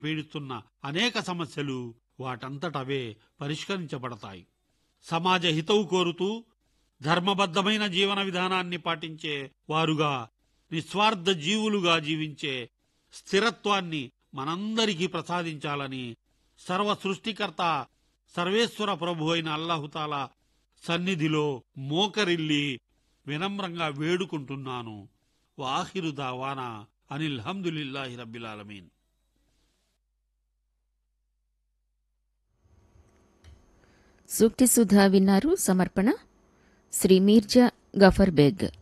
పీడిస్తున్న అనేక సమస్యలు వాటంతటవే పరిష్కరించబడతాయి సమాజ హితవు కోరుతూ ధర్మబద్ధమైన జీవన విధానాన్ని పాటించే వారుగా నిస్వార్థ జీవులుగా జీవించే స్థిరత్వాన్ని మనందరికీ ప్రసాదించాలని సర్వ సృష్టికర్త సర్వేశ్వర ప్రభు అయిన అల్లాహుతాలా సన్నిధిలో మోకరిల్లి వినమ్రంగా వేడుకుంటున్నాను వాహిరు దావానా అనిల్ హమ్దులిల్లాహి రబ్బిల్ ఆలమీన్ సూక్తి సుధా విన్నారు సమర్పణ శ్రీ మీర్జా గఫర్ బేగ్